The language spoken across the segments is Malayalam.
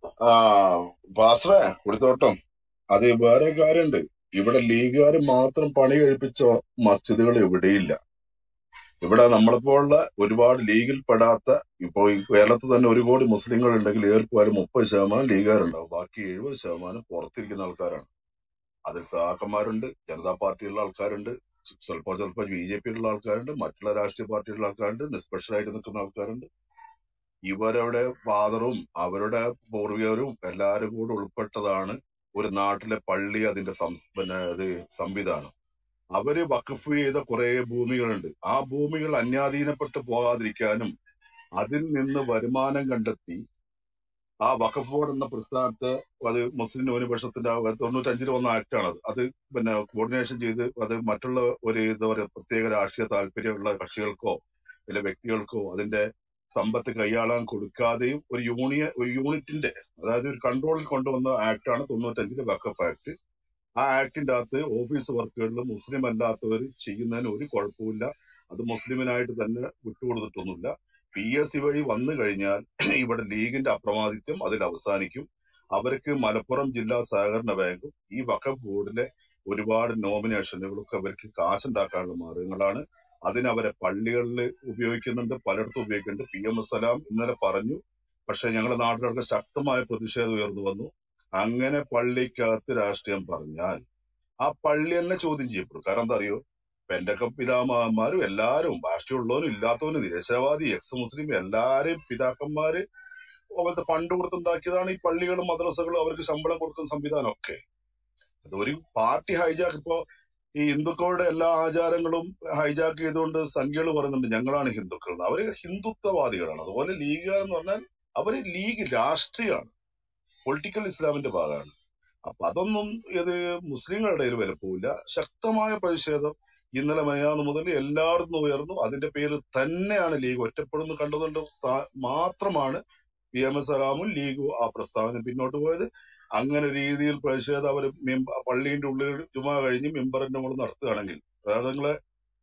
ആ പാസ്റ്ററെ കുടിത്തോട്ടം അത് വേറെ കാര്യമുണ്ട് ഇവിടെ ലീഗുകാർ മാത്രം പണി കഴിപ്പിച്ച മസ്ജിദുകൾ എവിടെയില്ല ഇവിടെ നമ്മളെപ്പോലുള്ള ഒരുപാട് ലീഗിൽ പെടാത്ത ഇപ്പോ ഈ കേരളത്തിൽ തന്നെ ഒരു കോടി മുസ്ലിങ്ങൾ ഉണ്ടെങ്കിൽ ഏർക്കുമാരും മുപ്പത് ശതമാനം ലീഗുകാരുണ്ടാവും ബാക്കി എഴുപത് ശതമാനം പുറത്തിരിക്കുന്ന ആൾക്കാരാണ് അതിൽ സഹാക്കന്മാരുണ്ട് ജനതാ പാർട്ടിയുള്ള ആൾക്കാരുണ്ട് സ്വല്പം സ്വല്പം ബി ജെ പിയിലുള്ള ആൾക്കാരുണ്ട് മറ്റുള്ള രാഷ്ട്രീയ പാർട്ടിയുള്ള ആൾക്കാരുണ്ട് നിഷ്പക്ഷരായിട്ട് നിൽക്കുന്ന ആൾക്കാരുണ്ട് ഇവരുടെ ഫാദറും അവരുടെ പൂർവികരും എല്ലാരും കൂടെ ഉൾപ്പെട്ടതാണ് ഒരു നാട്ടിലെ പള്ളി അതിന്റെ സം- പിന്നെ ഇത് സംവിധാനം അവര് വഖഫ് ചെയ്ത കുറെ ഭൂമികളുണ്ട് ആ ഭൂമികൾ അന്യാധീനപ്പെട്ടു പോകാതിരിക്കാനും അതിൽ നിന്ന് വരുമാനം കണ്ടെത്തി ആ വഖഫ് ബോർഡ് എന്ന പ്രസ്ഥാനത്തെ അത് മുസ്ലിം ന്യൂനപക്ഷത്തിന്റെ ആ തൊണ്ണൂറ്റഞ്ചിൽ വന്ന ആക്ട് ആണ് അത് അത് പിന്നെ കോർഡിനേഷൻ ചെയ്ത് അത് മറ്റുള്ള ഒരു എന്താ പറയുക പ്രത്യേക രാഷ്ട്രീയ താല്പര്യമുള്ള കക്ഷികൾക്കോ ചില വ്യക്തികൾക്കോ അതിന്റെ സമ്പത്ത് കൈയാളാൻ കൊടുക്കാതെയും ഒരു യൂണിയ ഒരു യൂണിറ്റിന്റെ അതായത് ഒരു കൺട്രോളിൽ കൊണ്ടുവന്ന ആക്ടാണ് തൊണ്ണൂറ്റഞ്ചിലെ വഖഫ് ആക്ട് ആ ആക്ടിന്റെ അകത്ത് ഓഫീസ് വർക്കുകളിൽ മുസ്ലിം അല്ലാത്തവർ ചെയ്യുന്നതിന് ഒരു കുഴപ്പമില്ല അത് മുസ്ലിമിനായിട്ട് തന്നെ വിട്ടുകൊടുത്തിട്ടൊന്നുമില്ല പി എസ് സി വഴി വന്നു കഴിഞ്ഞാൽ ഇവിടെ ലീഗിന്റെ അപ്രമാദിത്യം അതിൽ അവസാനിക്കും അവർക്ക് മലപ്പുറം ജില്ലാ സഹകരണ ബാങ്കും ഈ വഖഫ് ബോർഡിലെ ഒരുപാട് നോമിനേഷനുകളൊക്കെ അവർക്ക് കാശുണ്ടാക്കാനുള്ള മാർഗങ്ങളാണ് അതിന് അവരെ പള്ളികളിൽ ഉപയോഗിക്കുന്നുണ്ട് പലയിടത്തും ഉപയോഗിക്കുന്നുണ്ട് പി എം സലാം ഇന്നലെ പറഞ്ഞു പക്ഷെ ഞങ്ങളുടെ നാട്ടിലൊക്കെ ശക്തമായ പ്രതിഷേധം ഉയർന്നു വന്നു അങ്ങനെ പള്ളിക്കകത്ത് രാഷ്ട്രീയം പറഞ്ഞാൽ ആ പള്ളി തന്നെ ചോദ്യം ചെയ്യപ്പെടും കാരണം എന്താ അറിയോ പെന്റക്ക പിതാമഹന്മാരും എല്ലാരും ഭാഷയുള്ളവനും ഇല്ലാത്തവനും നിരശവാദി എക്സ് മുസ്ലിം എല്ലാരെയും പിതാക്കന്മാര് അവരുടെ ഫണ്ട് കൊടുത്തുണ്ടാക്കിയതാണ് ഈ പള്ളികളും മദ്രസകളും അവർക്ക് ശമ്പളം കൊടുക്കുന്ന സംവിധാനം ഒക്കെ അത് ഒരു പാർട്ടി ഹൈജാക്ക് ഇപ്പോ ഈ ഹിന്ദുക്കളുടെ എല്ലാ ആചാരങ്ങളും ഹൈജാക്ക് ചെയ്തുകൊണ്ട് സംഖ്യകൾ പറയുന്നുണ്ട് ഞങ്ങളാണ് ഹിന്ദുക്കൾ എന്ന്. അവര് ഹിന്ദുത്വവാദികളാണ് അതുപോലെ ലീഗുകാർ എന്ന് പറഞ്ഞാൽ അവര് ലീഗ് രാഷ്ട്രീയമാണ് പൊളിറ്റിക്കൽ ഇസ്ലാമിന്റെ ഭാഗമാണ് അപ്പൊ അതൊന്നും ഇത് മുസ്ലിങ്ങളുടെ ഇടയിൽ വിലപ്പോവില്ല ശക്തമായ പ്രതിഷേധം ഇന്നലെ മലയാളം മുതൽ എല്ലായിടത്തും ഉയർന്നു അതിന്റെ പേര് തന്നെയാണ് ലീഗ് ഒറ്റപ്പെടുന്നു കണ്ടതുകൊണ്ട് താ- മാത്രമാണ് പി എം എസ് സലാമും ലീഗും ആ പ്രസ്താവന പിന്നോട്ട് പോയത് അങ്ങനെ രീതിയിൽ പ്രതിഷേധം അവർ പള്ളിന്റെ ഉള്ളിൽ ജുമാ കഴിഞ്ഞ് മെമ്പറിന്റെ മുകളിൽ നടത്തുകയാണെങ്കിൽ അതായത് നിങ്ങളെ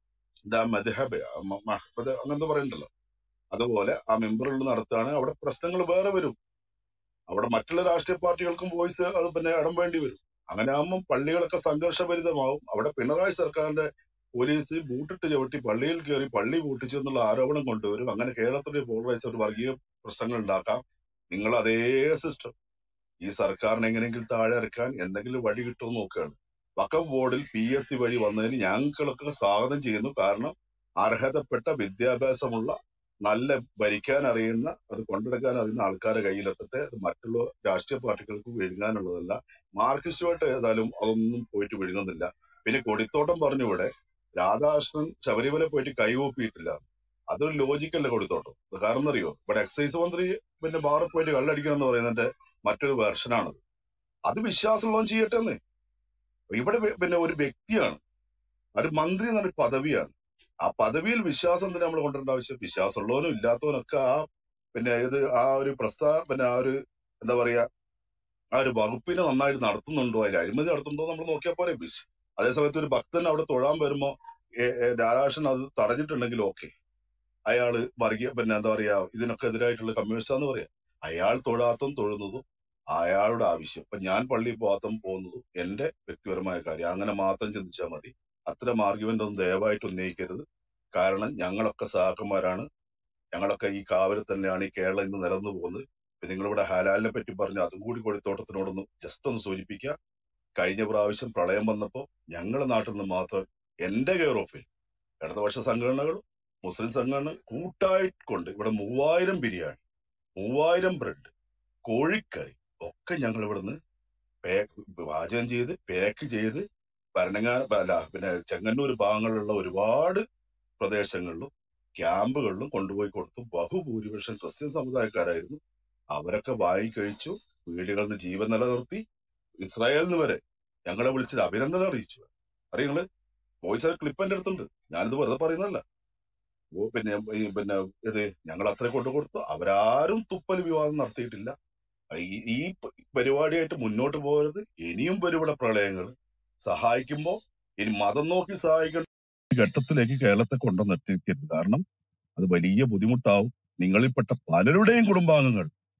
ദാ മദ്ഹബ് മ- മഹ്ബദ് അങ്ങനത്തെ പറയണ്ടല്ലോ അതുപോലെ ആ മെമ്പറുകൾ നടത്തുകയാണ് അവിടെ പ്രശ്നങ്ങൾ വേറെ വരും അവിടെ മറ്റുള്ള രാഷ്ട്രീയ പാർട്ടികൾക്കും വോയിസ് അത് പിന്നെ ഇടം വേണ്ടി വരും അങ്ങനെ ആകുമ്പോൾ പള്ളികളൊക്കെ സംഘർഷഭരിതമാവും അവിടെ പിണറായി സർക്കാരിന്റെ പോലീസ് ബൂട്ടിട്ട് ചവിട്ടി പള്ളിയിൽ കയറി പള്ളി പൂട്ടിച്ചു എന്നുള്ള ആരോപണം കൊണ്ടുവരും അങ്ങനെ കേരളത്തിലെ പോളറൈസ് ഒരു വർഗീയ പ്രശ്നങ്ങൾ ഉണ്ടാക്കാം നിങ്ങൾ അതേ സിസ്റ്റം ഈ സർക്കാരിനെ എങ്ങനെയെങ്കിലും താഴെ ഇറക്കാൻ എന്തെങ്കിലും വഴി കിട്ടുമോ നോക്കുകയാണ് വഖഫ് ബോർഡിൽ പി എസ് സി വഴി വന്നതിന് ഞങ്ങളൊക്കെ സ്വാഗതം ചെയ്യുന്നു കാരണം അർഹതപ്പെട്ട വിദ്യാഭ്യാസമുള്ള നല്ല ഭരിക്കാൻ അറിയുന്ന അത് കൊണ്ടെടുക്കാൻ അറിയുന്ന ആൾക്കാരെ കയ്യിലെത്തട്ടെ അത് മറ്റുള്ള രാഷ്ട്രീയ പാർട്ടികൾക്ക് വിഴുങ്ങാനുള്ളതല്ല മാർക്സിസ്റ്റുമായിട്ട് ഏതായാലും അതൊന്നും പോയിട്ട് വിഴുങ്ങുന്നില്ല പിന്നെ കൊടിത്തോട്ടം പറഞ്ഞു ഇവിടെ രാധാകൃഷ്ണൻ ശബരിമല പോയിട്ട് കൈകൂപ്പിയിട്ടില്ല അതൊരു ലോജിക്കല്ല കൊടുത്തോട്ടം അത് കാരണം അറിയോ ഇവിടെ എക്സൈസ് മന്ത്രി പിന്നെ ബാറിൽ പോയിട്ട് കള്ളടിക്കണം എന്ന് പറയുന്നതിന്റെ മറ്റൊരു വെർഷനാണത് അത് വിശ്വാസമുള്ളവൻ ചെയ്യട്ടെ എന്ന് ഇവിടെ വെ- പിന്നെ ഒരു വ്യക്തിയാണ് ഒരു മന്ത്രി എന്നൊരു പദവിയാണ് ആ പദവിയിൽ വിശ്വാസം എന്തിനാ നമ്മൾ കൊണ്ടുവരേണ്ട ആവശ്യം വിശ്വാസമുള്ളവനും ഇല്ലാത്തവനും ഒക്കെ ആ പിന്നെ ഇത് ആ ഒരു പ്രസ്താ പിന്നെ ആ ഒരു എന്താ പറയാ ആ ഒരു വകുപ്പിനെ നന്നായിട്ട് നടത്തുന്നുണ്ടോ അതിൽ അഴിമതി നടത്തുന്നുണ്ടോ നമ്മൾ നോക്കിയാൽ പോരെ വിശ് അതേസമയത്ത് ഒരു ഭക്തൻ അവിടെ തൊഴാൻ വരുമ്പോ ഏ, ഏ, രാധാകൃഷ്ണൻ അത് തടഞ്ഞിട്ടുണ്ടെങ്കിൽ ഓക്കെ അയാള് വർഗീയ പിന്നെ എന്താ പറയാ ഇതിനൊക്കെ എതിരായിട്ടുള്ള കമ്മ്യൂണിസ്റ്റാന്ന് പറയാം അയാൾ തൊഴാത്തതും തൊഴുന്നതും അയാളുടെ ആവശ്യം ഇപ്പൊ ഞാൻ പള്ളിയിൽ പോകാത്തതും പോകുന്നതും എന്റെ വ്യക്തിപരമായ കാര്യം അങ്ങനെ മാത്രം ചിന്തിച്ചാൽ മതി അത്തരം ആർഗ്യുമെന്റ് ഒന്നും ദയവായിട്ട് ഉന്നയിക്കരുത് കാരണം ഞങ്ങളൊക്കെ സഹാക്കന്മാരാണ് ഞങ്ങളൊക്കെ ഈ കാവലിൽ തന്നെയാണ് ഈ കേരളം ഇന്ന് നിലനിന്നു പോകുന്നത് ഇപ്പൊ നിങ്ങളിവിടെ ഹലാലിനെ പറ്റി പറഞ്ഞു അതും കൂടി കൊടിത്തോട്ടത്തിനോടൊന്ന് ജസ്റ്റ് ഒന്ന് സൂചിപ്പിക്കുക കഴിഞ്ഞ പ്രാവശ്യം പ്രളയം വന്നപ്പോ ഞങ്ങളുടെ നാട്ടിൽ നിന്ന് മാത്രം എന്റെ കെയർ ഓഫിൽ ഇടതുപക്ഷ സംഘടനകളും മുസ്ലിം സംഘടന കൂട്ടായിട്ട് കൊണ്ട് ഇവിടെ മൂവായിരം ബിരിയാണി മൂവായിരം ബ്രെഡ് കോഴിക്കറി ഒക്കെ ഞങ്ങൾ ഇവിടുന്ന് പാക്ക് പാചകം ചെയ്ത് പാക്ക് ചെയ്ത് ഭരണങ്ങാന അല്ല പിന്നെ ചെങ്ങന്നൂർ ഭാഗങ്ങളിലുള്ള ഒരുപാട് പ്രദേശങ്ങളിലും ക്യാമ്പുകളിലും കൊണ്ടുപോയി കൊടുത്തു ബഹുഭൂരിപക്ഷം ക്രിസ്ത്യൻ സമുദായക്കാരായിരുന്നു അവരൊക്കെ വാങ്ങിക്കഴിച്ചു വീടുകളിൽ നിന്ന് ജീവൻ നിലനിർത്തി ഇസ്രായേലിൽ നിന്ന് വരെ ഞങ്ങളെ വിളിച്ചിട്ട് അഭിനന്ദനം അറിയിച്ചു അറിയങ്ങള് വോയിസ് ക്ലിപ്പ് എന്റെ അടുത്തുണ്ട് ഞാനിത് വെറുതെ പറയുന്നതല്ല ഓ പിന്നെ ഈ പിന്നെ ഇത് ഞങ്ങൾ അത്ര കൊണ്ടു കൊടുത്തു അവരാരും തുപ്പൽ വിവാദം നടത്തിയിട്ടില്ല ഈ ഈ പ- പരിപാടിയായിട്ട് മുന്നോട്ട് പോകരുത് ഇനിയും വരും ഇവിടെ പ്രളയങ്ങൾ സഹായിക്കുമ്പോ ഇനി മതം നോക്കി സഹായിക്കേണ്ട ഘട്ടത്തിലേക്ക് കേരളത്തെ കൊണ്ടുവന്നെത്തിക്കരുത് കാരണം അത് വലിയ ബുദ്ധിമുട്ടാവും നിങ്ങളിൽപ്പെട്ട പലരുടെയും കുടുംബാംഗങ്ങൾ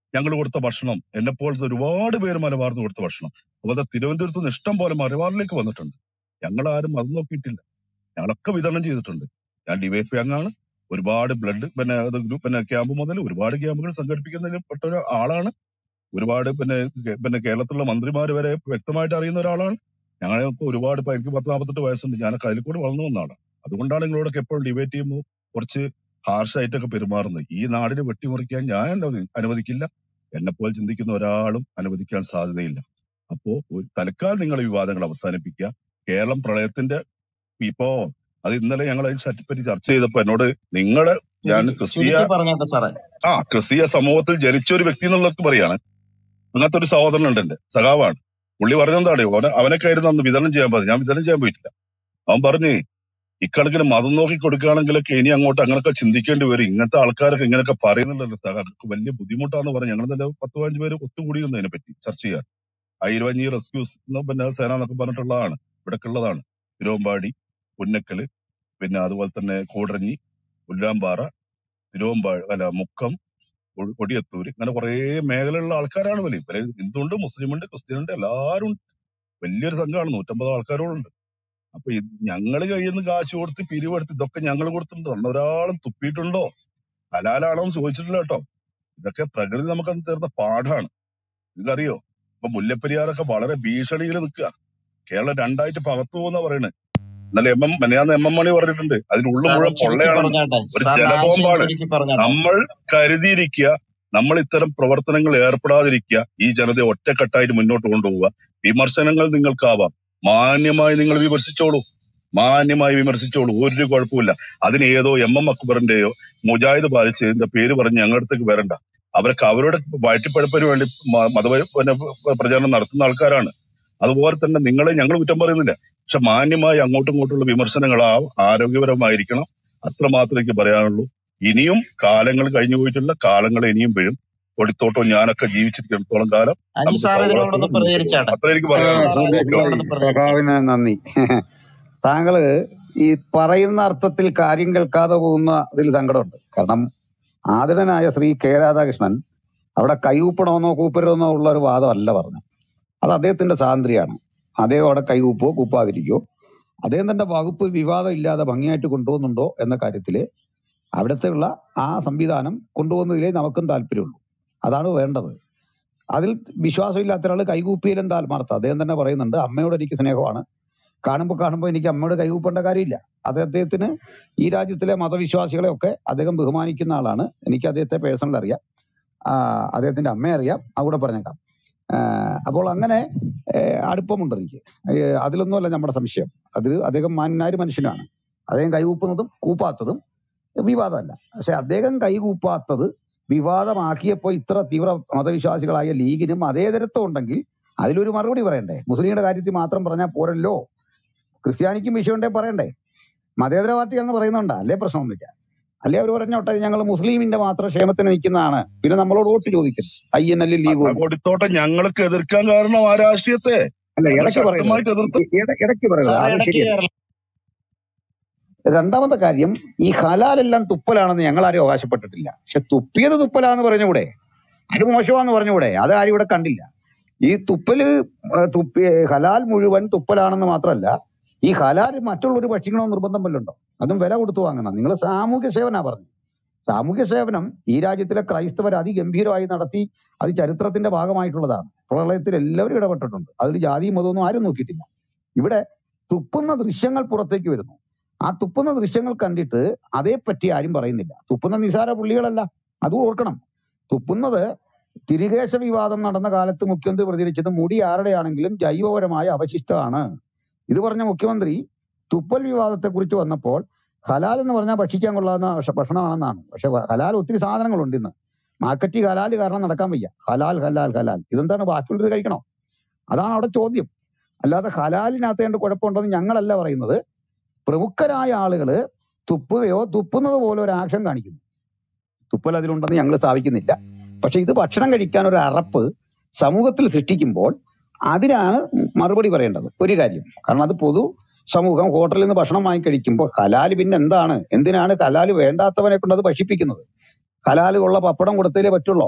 ഞങ്ങൾ കൊടുത്ത ഭക്ഷണം എന്നെ പോലത്തെ ഒരുപാട് പേര് മലബാറിന് കൊടുത്ത ഭക്ഷണം അതുപോലെ തിരുവനന്തപുരത്ത് നിന്ന് ഇഷ്ടം പോലെ മലബാറിലേക്ക് വന്നിട്ടുണ്ട് ഞങ്ങൾ ആരും അത് നോക്കിയിട്ടില്ല ഞങ്ങളൊക്കെ വിതരണം ചെയ്തിട്ടുണ്ട് ഞാൻ ഡിവൈഫ് അംഗാണ് ഒരുപാട് ബ്ലഡ് പിന്നെ അത് ഗ്രൂപ്പ് പിന്നെ ക്യാമ്പ് മുതൽ ഒരുപാട് ക്യാമ്പുകൾ സംഘടിപ്പിക്കുന്നതിൽ പെട്ട ഒരു ആളാണ് ഒരുപാട് പിന്നെ കേ- പിന്നെ കേരളത്തിലുള്ള മന്ത്രിമാർ വരെ വ്യക്തമായിട്ട് അറിയുന്ന ഒരാളാണ് ഞങ്ങളൊക്കെ ഒരുപാട് ഇപ്പൊ എനിക്ക് പത്ത് നാൽപ്പത്തെട്ട് വയസ്സുണ്ട് ഞാനൊക്കെ അതിൽ കൂടെ വളർന്നു വന്നതാണ് അതുകൊണ്ടാണ് നിങ്ങളോടൊക്കെ എപ്പോഴും ഡിബേറ്റ് ചെയ്യുമ്പോൾ കുറച്ച് ഹാർഷ് ആയിട്ടൊക്കെ പെരുമാറുന്നത് ഈ നാടിനെ വെട്ടിമുറിക്കാൻ ഞാൻ അനുവദി- അനുവദിക്കില്ല എന്നെ പോലെ ചിന്തിക്കുന്ന ഒരാളും അനുവദിക്കാൻ സാധ്യതയില്ല അപ്പോ ഒരു തൽക്കാലം നിങ്ങൾ ഈ വിവാദങ്ങൾ അവസാനിപ്പിക്കുക കേരളം പ്രളയത്തിന്റെ ഇപ്പോ അത് ഇന്നലെ ഞങ്ങൾ അതിനെ പറ്റി ചർച്ച ചെയ്തപ്പോ എന്നോട് നിങ്ങള് ഞാൻ ചുരുക്കി ക്രിസ്തീയ ചുരുക്കി പറഞ്ഞോട്ടെ സാറേ ആ ക്രിസ്തീയ സമൂഹത്തിൽ ജനിച്ച ഒരു വ്യക്തി എന്നുള്ളത് പറയാണ് അങ്ങനത്തെ ഒരു സഹോദരൻ ഉണ്ട് എന്റെ സഖാവാണ് പുള്ളി പറഞ്ഞെന്താണ് അവനെ അവനൊക്കെ ആയിരുന്നു അന്ന് വിതരണം ചെയ്യാൻ പറഞ്ഞു ഞാൻ വിതരണം ചെയ്യാൻ പോയിട്ടില്ല അവൻ പറഞ്ഞു ഇക്കണക്കിന് മതം നോക്കി കൊടുക്കുകയാണെങ്കിലൊക്കെ ഇനി അങ്ങോട്ട് അങ്ങനെയൊക്കെ ചിന്തിക്കേണ്ടി വരും ഇങ്ങനത്തെ ആൾക്കാരൊക്കെ ഇങ്ങനെയൊക്കെ പറയുന്നുണ്ടല്ലോ സഖാക്ക് വലിയ ബുദ്ധിമുട്ടാന്ന് പറഞ്ഞു ഞങ്ങൾ തന്നെ പത്ത് പതിനഞ്ച് പേര് ഒത്തുകൂടിയിരുന്നു അതിനെ പറ്റി ചർച്ച ചെയ്യാൻ ആയിരവഞ്ഞി റെസ്ക്യൂസ് പിന്നെ സേന എന്നൊക്കെ പറഞ്ഞിട്ടുള്ളതാണ് ഇവിടൊക്കെ ഉള്ളതാണ് തിരുവമ്പാടി പുന്നക്കല് പിന്നെ അതുപോലെ തന്നെ കൂടരഞ്ഞി പുല്ലാമ്പാറ തിരുവമ്പാടി അല്ല മുക്കം കൊ- കൊടിയത്തൂര് ഇങ്ങനെ കുറെ മേഖലയിലുള്ള ആൾക്കാരാണ് വലിയ ഇവര് ഹിന്ദുണ്ട് മുസ്ലിമുണ്ട് ക്രിസ്ത്യനുണ്ട് എല്ലാവരും ഉണ്ട് വലിയൊരു സംഘമാണ് നൂറ്റമ്പത് ആൾക്കാരോളുണ്ട് അപ്പൊ ഇത് ഞങ്ങള് കയ്യിൽ നിന്ന് കാശ് കൊടുത്ത് പിരിവെടുത്ത് ഇതൊക്കെ ഞങ്ങൾ കൊടുത്തിട്ടുണ്ട് അന്ന് ഒരാളും തുപ്പിയിട്ടുണ്ടോ ഹലാലാണോ എന്ന് ചോദിച്ചിട്ടില്ല കേട്ടോ ഇതൊക്കെ പ്രകൃതി നമുക്ക് തരുന്ന പാഠാണ് നിങ്ങൾക്കറിയോ ഇപ്പൊ മുല്ലപ്പെരിയാറൊക്കെ വളരെ ഭീഷണിയിൽ നിൽക്കുക കേരളം രണ്ടായിട്ട് പകർത്തു പോകുന്ന പറയുന്നത് ഇന്നലെ എം എം മെനയാന്ന് എം എം മണി പറഞ്ഞിട്ടുണ്ട് അതിനുള്ളിൽ സാറേ മുഴുവൻ ചുരുക്കി പൊള്ളയാണെന്ന് പറഞ്ഞോട്ടെ ഒരു സാറിന്റെ ആശയം ജലബോംബാണ് ചുരുക്കി പറഞ്ഞോട്ടെ നമ്മൾ കരുതിയിരിക്കുക നമ്മൾ ഇത്തരം പ്രവർത്തനങ്ങൾ ഏർപ്പെടാതിരിക്കുക ഈ ജനതയെ ഒറ്റക്കെട്ടായിട്ട് മുന്നോട്ട് കൊണ്ടുപോവുക വിമർശനങ്ങൾ നിങ്ങൾക്കാവാം മാന്യമായി നിങ്ങൾ വിമർശിച്ചോളൂ മാന്യമായി വിമർശിച്ചോളൂ ഒരു കുഴപ്പമില്ല അതിന് ഏതോ എം എം അക്ബറിന്റെയോ മുജാഹിദ് ബാലിച്ചതിന്റെ പേര് പറഞ്ഞ് ഞങ്ങളുടെ അടുത്തേക്ക് വരണ്ട അവരൊക്കെ അവരുടെ വയറ്റിപ്പഴപ്പിന് വേണ്ടി മ- മത പിന്നെ പ്രചാരണം നടത്തുന്ന ആൾക്കാരാണ് അതുപോലെ തന്നെ നിങ്ങളെ ഞങ്ങൾ കുറ്റം പറയുന്നില്ല പക്ഷെ മാന്യമായി അങ്ങോട്ടും ഇങ്ങോട്ടുള്ള വിമർശനങ്ങൾ ആ ആരോഗ്യപരമായിരിക്കണം അത്രമാത്രമേ എനിക്ക് പറയാനുള്ളൂ ഇനിയും കാലങ്ങൾ കഴിഞ്ഞു പോയിട്ടുള്ള കാലങ്ങൾ ഇനിയും വീഴും കൊടിത്തോട്ടം ഞാനൊക്കെ ജീവിച്ചിരിക്കുന്നിടത്തോളം കാലം അനി നമുക്ക് സാർ ഇതിനോടൊന്ന് സൗഹാർദ്ദവും മുന്നോട്ട് പോകാം പ്രതികരിച്ചാട്ടെ അത്ര എനിക്ക് ആ, പറയാനുള്ളൂ സാറേ ഓക്കെ സുധീഷ് ഇതിനോടൊന്ന് പ്രതികരിച്ചാട്ടെ സഖാവിന് നന്ദി താങ്കള് ഈ പറയുന്ന അർത്ഥത്തിൽ കാര്യം കേൾക്കാതെ പോകുന്ന അതിൽ സങ്കടമുണ്ട് കാരണം ആദരനായ ശ്രീ കെ രാധാകൃഷ്ണൻ അവിടെ കൈകൂപ്പണമെന്നോ കൂപ്പരുതെന്നോ ഉള്ള ഒരു വാദമല്ല പറഞ്ഞു അത് അദ്ദേഹത്തിന്റെ സ്വാതന്ത്ര്യമാണ് അദ്ദേഹം അവിടെ കൈകൂപ്പോ കൂപ്പാതിരിക്കോ അദ്ദേഹം തന്റെ വകുപ്പ് വിവാദം ഇല്ലാതെ ഭംഗിയായിട്ട് കൊണ്ടുപോകുന്നുണ്ടോ എന്ന കാര്യത്തില് അവിടുത്തെ ഉള്ള ആ സംവിധാനം കൊണ്ടുപോകുന്നതിലേ നമുക്കും താല്പര്യമുള്ളൂ അതാണ് വേണ്ടത് അതിൽ വിശ്വാസമില്ലാത്ത ഒരാൾ കൈകൂപ്പിയിലും താൽമാർത്ഥം അദ്ദേഹം തന്നെ പറയുന്നുണ്ട് അമ്മയോട് എനിക്ക് സ്നേഹമാണ് കാണുമ്പോൾ കാണുമ്പോൾ എനിക്ക് അമ്മയോട് കൈകൂപ്പേണ്ട കാര്യമില്ല അത് അദ്ദേഹത്തിന് ഈ രാജ്യത്തിലെ മതവിശ്വാസികളെ ഒക്കെ അദ്ദേഹം ബഹുമാനിക്കുന്ന ആളാണ് എനിക്ക് അദ്ദേഹത്തെ പേഴ്സണൽ അറിയാം ആ, അദ്ദേഹത്തിന്റെ അമ്മയെ അറിയാം അവിടെ പറഞ്ഞേക്കാം ആ, അപ്പോൾ അങ്ങനെ ഏഹ്, അടുപ്പമുണ്ട് എനിക്ക് ഏഹ്, അതിലൊന്നുമല്ല നമ്മുടെ സംശയം അതിൽ അദ്ദേഹം മാന്യനായ ഒരു മനുഷ്യനാണ് അദ്ദേഹം കൈകൂപ്പുന്നതും കൂപ്പാത്തതും വിവാദമല്ല പക്ഷെ അദ്ദേഹം കൈകൂപ്പാത്തത് വിവാദമാക്കിയപ്പോൾ ഇത്ര തീവ്ര മതവിശ്വാസികളായ ലീഗിനും അതേ തരത്വം ഉണ്ടെങ്കിൽ അതിലൊരു മറുപടി പറയണ്ടേ മുസ്ലിങ്ങളുടെ കാര്യത്തിൽ മാത്രം പറഞ്ഞാൽ പോരല്ലോ ക്രിസ്ത്യാനിക്കും വിഷയമുണ്ടേ പറയണ്ടേ മതേതര പാർട്ടിയാണെന്ന് പറയുന്നുണ്ട് അല്ലേ പ്രശ്നമൊന്നുമില്ല അല്ലേ അവർ പറഞ്ഞോട്ടെ ഞങ്ങൾ മുസ്ലിമിന്റെ മാത്രം ക്ഷേമത്തിന് നിൽക്കുന്നതാണ് പിന്നെ നമ്മളോട് വോട്ട് ചോദിക്കുന്നു ഐ എൻ എല്ലിൽ ലീഗും ആ കൊടിത്തോട്ടം ഞങ്ങൾക്ക് എതിർക്കാൻ കാരണം ആ രാഷ്ട്രീയത്തെ അല്ല ഞങ്ങൾ ഇടയ്ക്ക് പറയരുത് ശക്തമായിട്ട് എതിർത്ത് ഇ- ഇട- ഇടയ്ക്ക് പറയരുത് സാറേ അത് ഇടയ്ക്ക് ശരിയല്ല കയറല രണ്ടാമത്തെ കാര്യം ഈ ഹലാലെല്ലാം തുപ്പലാണെന്ന് ഞങ്ങൾ ആരും അവകാശപ്പെട്ടിട്ടില്ല പക്ഷെ തുപ്പിയത് തുപ്പലാന്ന് പറഞ്ഞുകൂടെ അത് മോശമാന്ന് പറഞ്ഞുകൂടെ അത് ആരും ഇവിടെ കണ്ടില്ല ഈ തുപ്പല് ആ, തുപ്പി ഹലാൽ മുഴുവൻ തുപ്പലാണെന്ന് മാത്രമല്ല ഈ ഹലാൽ മറ്റുള്ള ഒരു ഭക്ഷിക്കണോ നിർബന്ധം വല്ലതുണ്ടോ അതും വില കൊടുത്തു വാങ്ങണം നിങ്ങൾ സാമൂഹ്യ സേവനാ പറഞ്ഞു സാമൂഹ്യ സേവനം ഈ രാജ്യത്തിലെ ക്രൈസ്തവർ അതിഗംഭീരമായി നടത്തി അത് ചരിത്രത്തിന്റെ ഭാഗമായിട്ടുള്ളതാണ് പ്രളയത്തിൽ എല്ലാവരും ഇടപെട്ടിട്ടുണ്ട് അതിൽ ജാതിയും മതമൊന്നും ആരും നോക്കിയിട്ടില്ല ഇവിടെ തുപ്പുന്ന ദൃശ്യങ്ങൾ പുറത്തേക്ക് വരുന്നു ആ തുപ്പുന്ന ദൃശ്യങ്ങൾ കണ്ടിട്ട് അതേപ്പറ്റി ആരും പറയുന്നില്ല തുപ്പുന്ന നിസാര പുള്ളികളല്ല അത് ഓർക്കണം തുപ്പുന്നത് തിരികേശ വിവാദം നടന്ന കാലത്ത് മുഖ്യമന്ത്രി പ്രതികരിച്ചത് മുടി ആരുടെയാണെങ്കിലും ജൈവപരമായ അവശിഷ്ടമാണ് ഇത് പറഞ്ഞ മുഖ്യമന്ത്രി തുപ്പൽ വിവാദത്തെ കുറിച്ച് വന്നപ്പോൾ ഹലാൽ എന്ന് പറഞ്ഞാൽ ഭക്ഷിക്കാൻ കൊള്ളാവുന്ന ഭക്ഷ- ഭക്ഷണമാണെന്നാണ് പക്ഷെ ഹലാൽ ഒത്തിരി സാധനങ്ങളുണ്ട് ഇന്ന് മാർക്കറ്റിൽ ഹലാൽ കാരണം നടക്കാൻ വയ്യ ഹലാൽ ഹലാൽ ഹലാൽ ഇതെന്താണ് ബാക്കിയുള്ളത് കഴിക്കണോ അതാണ് അവിടെ ചോദ്യം അല്ലാതെ ഹലാലിനകത്ത് കണ്ട് കുഴപ്പമുണ്ടെന്ന് ഞങ്ങളല്ല പറയുന്നത് പ്രമുഖരായ ആളുകൾ തുപ്പുകയോ തുപ്പുന്നത് പോലെ ഒരു ആക്ഷൻ കാണിക്കുന്നു തുപ്പൽ അതിലുണ്ടെന്ന് ഞങ്ങൾ സ്ഥാപിക്കുന്നില്ല പക്ഷെ ഇത് ഭക്ഷണം കഴിക്കാൻ ഒരു അറപ്പ് സമൂഹത്തിൽ സൃഷ്ടിക്കുമ്പോൾ അതിനാണ് മറുപടി പറയേണ്ടത് ഒരു കാര്യം കാരണം അത് പൊതു സമൂഹം ഹോട്ടലിൽ നിന്ന് ഭക്ഷണം വാങ്ങി കഴിക്കുമ്പോൾ ഹലാല് പിന്നെ എന്താണ് എന്തിനാണ് ഹലാല് വേണ്ടാത്തവനെ കൊണ്ട് അത് ഭക്ഷിപ്പിക്കുന്നത് ഹലാല് ഉള്ള പപ്പടം കൊടുത്തേ പറ്റുള്ളോ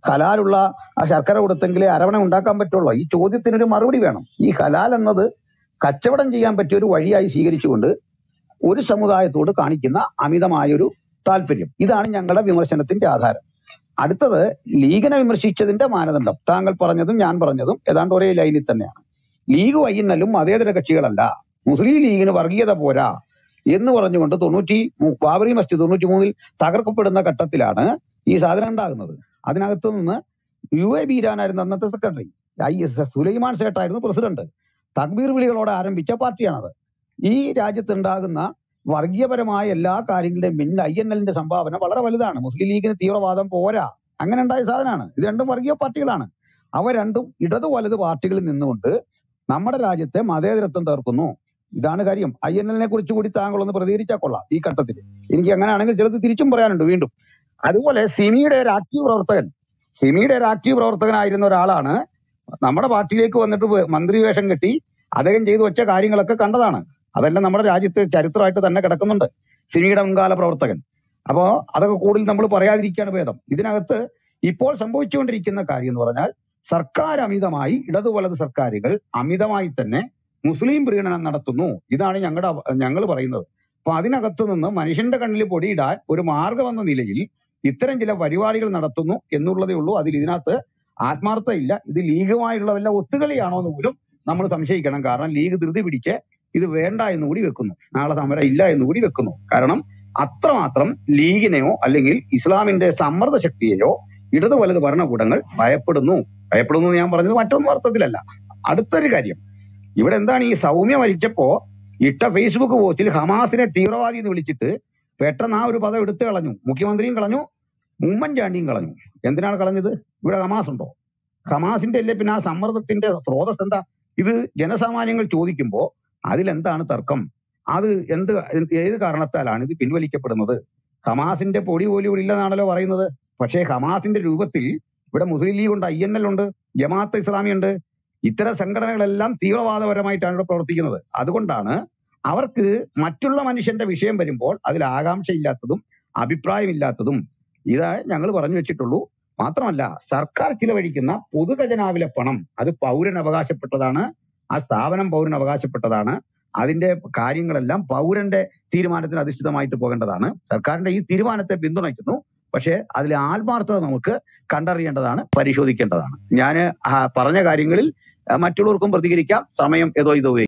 ഹലാലുള്ള ആ ശർക്കര കൊടുത്തെങ്കിലേ അരവണ ഉണ്ടാക്കാൻ പറ്റുള്ളൂ ഈ ചോദ്യത്തിനൊരു മറുപടി വേണം ഈ ഹലാൽ എന്നത് കച്ചവടം ചെയ്യാൻ പറ്റിയ ഒരു വഴിയായി സ്വീകരിച്ചുകൊണ്ട് ഒരു സമുദായത്തോട് കാണിക്കുന്ന അമിതമായൊരു താല്പര്യം ഇതാണ് ഞങ്ങളുടെ വിമർശനത്തിന്റെ ആധാരം അടുത്തത് ലീഗിനെ വിമർശിച്ചതിന്റെ മാനദണ്ഡം താങ്കൾ പറഞ്ഞതും ഞാൻ പറഞ്ഞതും ഏതാണ്ട് ഒരേ ലൈനിൽ തന്നെയാണ് ലീഗ് വൈകുന്നല്ലും മതേതര കക്ഷികളല്ല മുസ്ലിം ലീഗിന് വർഗീയത പോരാ എന്ന് പറഞ്ഞുകൊണ്ട് തൊണ്ണൂറ്റി മൂ- ബാബറി മസ്ജിദ് തൊണ്ണൂറ്റി മൂന്നിൽ തകർക്കപ്പെടുന്ന ഘട്ടത്തിലാണ് ഈ സാധനം ഉണ്ടാകുന്നത് അതിനകത്ത് നിന്ന് യു എ ബീരാനായിരുന്നു അന്നത്തെ secretary I S S Sulaiman സേട്ടായിരുന്നു പ്രസിഡന്റ് തക്ബീർ വിളികളോടെ ആരംഭിച്ച പാർട്ടിയാണത് ഈ രാജ്യത്തുണ്ടാകുന്ന വർഗീയപരമായ എല്ലാ കാര്യങ്ങളുടെയും പിന്നിൽ ഐ എൻ എല്ലിന്റെ സംഭാവന വളരെ വലുതാണ് മുസ്ലിം ലീഗിന് തീവ്രവാദം പോരാ അങ്ങനെ ഉണ്ടായ സാധനമാണ് ഇത് രണ്ടും വർഗീയ പാർട്ടികളാണ് അവ രണ്ടും ഇടതു വലത് പാർട്ടികളിൽ നിന്നുകൊണ്ട് നമ്മുടെ രാജ്യത്തെ മതേതരത്വം തീർക്കുന്നു ഇതാണ് കാര്യം ഐ എൻ എല്ലിനെ കുറിച്ച് കൂടി താങ്കൾ ഒന്ന് പ്രതികരിച്ചാൽ കൊള്ളാം ഈ ഘട്ടത്തിൽ എനിക്ക് അങ്ങനെയാണെങ്കിൽ ചിലത് തിരിച്ചും പറയാനുണ്ട് വീണ്ടും അതുപോലെ സിമിയുടെ ഒരു ആക്റ്റീവ് പ്രവർത്തകൻ സിമിയുടെ ഒരു ആക്റ്റീവ് പ്രവർത്തകനായിരുന്ന ഒരാളാണ് നമ്മുടെ പാർട്ടിയിലേക്ക് വന്നിട്ട് വേ- മന്ത്രി വേഷം കെട്ടി അദ്ദേഹം ചെയ്തു വെച്ച കാര്യങ്ങളൊക്കെ കണ്ടതാണ് അതെല്ലാം നമ്മുടെ രാജ്യത്ത് ചരിത്രമായിട്ട് തന്നെ കിടക്കുന്നുണ്ട് സിമിയുടെ മുൻകാല പ്രവർത്തകൻ അപ്പോ അതൊക്കെ കൂടുതൽ നമ്മൾ പറയാതിരിക്കുകയാണ് ഭേദം ഇതിനകത്ത് ഇപ്പോൾ സംഭവിച്ചുകൊണ്ടിരിക്കുന്ന കാര്യം എന്ന് പറഞ്ഞാൽ സർക്കാർ അമിതമായി ഇടതു വലത് സർക്കാരുകൾ അമിതമായി തന്നെ മുസ്ലിം പ്രീണനം നടത്തുന്നു ഇതാണ് ഞങ്ങളുടെ ഞങ്ങൾ പറയുന്നത് അപ്പൊ അതിനകത്ത് നിന്ന് മനുഷ്യന്റെ കണ്ണിൽ പൊടിയിടാൻ ഒരു മാർഗം എന്ന നിലയിൽ ഇത്തരം ചില പരിപാടികൾ നടത്തുന്നു എന്നുള്ളതേ ഉള്ളൂ അതിൽ ഇതിനകത്ത് ആത്മാർത്ഥത ഇല്ല ഇത് ലീഗുമായുള്ള വല്ല ഒത്തുകളിയാണോ എന്ന് പോലും നമ്മൾ സംശയിക്കണം കാരണം ലീഗ് ധൃതി പിടിച്ച് ഇത് വേണ്ട എന്ന് കൂടി വെക്കുന്നു നാളെ സമരം ഇല്ല എന്ന് കൂടി വെക്കുന്നു കാരണം അത്രമാത്രം ലീഗിനെയോ അല്ലെങ്കിൽ ഇസ്ലാമിന്റെ സമ്മർദ്ദ ശക്തിയെയോ ഇടതു വലത് ഭരണകൂടങ്ങൾ ഭയപ്പെടുന്നു ഭയപ്പെടുന്നു എന്ന് ഞാൻ പറഞ്ഞത് മറ്റൊന്നും അർത്ഥത്തിലല്ല അടുത്തൊരു കാര്യം ഇവിടെ എന്താണ് ഈ സൗമ്യ മരിച്ചപ്പോ ഇട്ട ഫേസ്ബുക്ക് പോസ്റ്റിൽ ഹമാസിനെ തീവ്രവാദി എന്ന് വിളിച്ചിട്ട് പെട്ടെന്ന് ആ ഒരു പദം എടുത്തു കളഞ്ഞു മുഖ്യമന്ത്രിയും കളഞ്ഞു ഉമ്മൻചാണ്ടിയും കളഞ്ഞു എന്തിനാണ് കളഞ്ഞത് ഇവിടെ ഹമാസ് ഉണ്ടോ ഹമാസിന്റെ അല്ലേ പിന്നെ ആ സമ്മർദ്ദത്തിന്റെ സ്രോതസ് എന്താ ഇത് ജനസാമാന്യങ്ങൾ ചോദിക്കുമ്പോ അതിലെന്താണ് തർക്കം അത് എന്ത് ഏത് കാരണത്താലാണ് ഇത് പിൻവലിക്കപ്പെടുന്നത് ഹമാസിന്റെ പൊടി പോലും ഇവിടെ ഇല്ലെന്നാണല്ലോ പറയുന്നത് പക്ഷേ ഹമാസിന്റെ രൂപത്തിൽ ഇവിടെ മുസ്ലിം ലീഗ് ഉണ്ട് ഐ എൻ എൽ ഉണ്ട് ജമാഅത്ത് ഇസ്ലാമി ഉണ്ട് ഇത്തരം സംഘടനകളെല്ലാം തീവ്രവാദപരമായിട്ടാണ് ഇവിടെ പ്രവർത്തിക്കുന്നത് അതുകൊണ്ടാണ് അവർക്ക് മറ്റുള്ള മനുഷ്യന്റെ വിഷയം വരുമ്പോൾ അതിൽ ആകാംക്ഷയില്ലാത്തതും അഭിപ്രായമില്ലാത്തതും ഇത് ഞങ്ങൾ പറഞ്ഞു വെച്ചിട്ടുള്ളൂ മാത്രമല്ല സർക്കാർ ചിലവഴിക്കുന്ന പൊതുഖജനാവിലെ പണം അത് പൗരന് അവകാശപ്പെട്ടതാണ് ആ സ്ഥാപനം പൗരന് അവകാശപ്പെട്ടതാണ് അതിന്റെ കാര്യങ്ങളെല്ലാം പൗരന്റെ തീരുമാനത്തിന് അധിഷ്ഠിതമായിട്ട് പോകേണ്ടതാണ് സർക്കാരിന്റെ ഈ തീരുമാനത്തെ പിന്തുണയ്ക്കുന്നു പക്ഷേ അതിലെ ആത്മാർത്ഥത നമുക്ക് കണ്ടറിയേണ്ടതാണ് പരിശോധിക്കേണ്ടതാണ് ഞാൻ പറഞ്ഞ കാര്യങ്ങളിൽ ആ, മറ്റുള്ളവർക്കും പ്രതികരിക്കാം സമയം ഏതോ ഇതോ